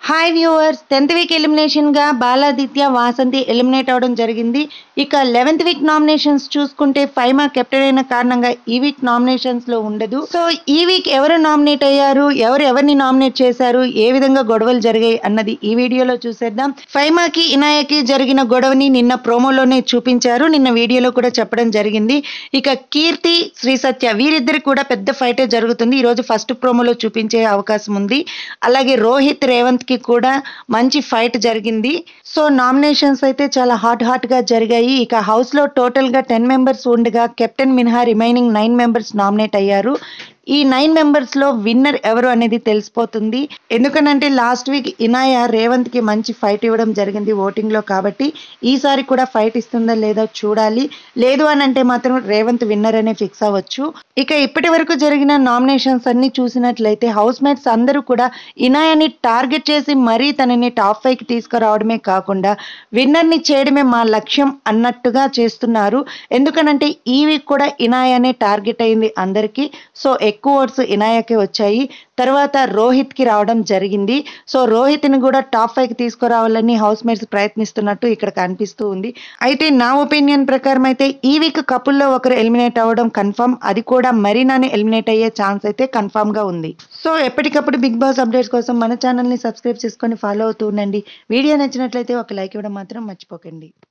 hi viewers tenth week elimination గా Baladitya Vasanthi eliminate అవడం జరిగింది ఇక లెవెన్త్ వీక్ నామినేషన్స్ చూసుకుంటే ఫైమా కెప్టెన్ అయిన కారణంగా ఈ వీక్ నామినేషన్స్ లో ఉండదు సో ఈ వీక్ ఎవరు నామినేట్ అయ్యారు ఎవరు ఎవరిని నామినేట్ చేశారు ఏ విధంగా గొడవలు జరిగాయి అన్నది ఈ వీడియోలో చూసేద్దాం ఫైమాకి ఇనాయకి జరిగిన గొడవని నిన్న ప్రోమోలోనే చూపించారు నిన్న వీడియోలో కూడా చెప్పడం జరిగింది ఇక కీర్తి శ్రీ సత్య వీరిద్దరికి కూడా పెద్ద ఫైటే జరుగుతుంది ఈ రోజు ఫస్ట్ ప్రోమోలో చూపించే అవకాశం ఉంది అలాగే రోహిత్ రేవంత్ కి కూడా మంచి ఫైట్ జరిగింది సో నామినేషన్స్ అయితే చాలా హాట్ హాట్ గా జరిగాయి ఇక హౌస్ లో టోటల్ గా టెన్ మెంబర్స్ ఉండగా కెప్టెన్ మినహా రిమైనింగ్ నైన్ మెంబర్స్ నామినేట్ అయ్యారు ఈ నైన్ మెంబర్స్ లో విన్నర్ ఎవరు అనేది తెలిసిపోతుంది ఎందుకనంటే లాస్ట్ వీక్ ఇనాయ రేవంత్ కి మంచి ఫైట్ ఇవ్వడం జరిగింది ఓటింగ్ లో కాబట్టి ఈసారి కూడా ఫైట్ ఇస్తుందా లేదో చూడాలి లేదు అని అంటే మాత్రం రేవంత్ విన్నర్ అనే ఫిక్స్ అవ్వచ్చు ఇక ఇప్పటి వరకు జరిగిన నామినేషన్స్ అన్ని చూసినట్లయితే హౌస్ మేట్స్ అందరూ కూడా ఇనాయని టార్గెట్ చేసి మరీ తనని టాప్ ఫైవ్ కి తీసుకురావడమే కాకుండా విన్నర్ ని చేయడమే మా లక్ష్యం అన్నట్టుగా చేస్తున్నారు ఎందుకనంటే ఈ వీక్ కూడా ఇనాయనే టార్గెట్ అయింది అందరికీ సో ఎక్కువ ఓట్స్ ఇనాయకే వచ్చాయి తర్వాత రోహిత్ కి రావడం జరిగింది సో రోహిత్ ని కూడా టాప్ ఫైవ్ కి తీసుకురావాలని హౌస్ మేట్స్ ప్రయత్నిస్తున్నట్టు ఇక్కడ కనిపిస్తూ ఉంది అయితే నా ఒపీనియన్ ప్రకారం అయితే ఈ వీక్ కపుల్లో ఒకరు ఎలిమినేట్ అవ్వడం కన్ఫర్మ్ అది కూడా మరీనాని ఎలిమినేట్ అయ్యే ఛాన్స్ అయితే కన్ఫర్మ్ గా ఉంది సో ఎప్పటికప్పుడు బిగ్ బాస్ అప్డేట్స్ కోసం మన ఛానల్ ని సబ్స్క్రైబ్ చేసుకొని ఫాలో అవుతూ ఉండండి వీడియో నచ్చినట్లయితే ఒక లైక్ ఇవ్వడం మాత్రం మర్చిపోకండి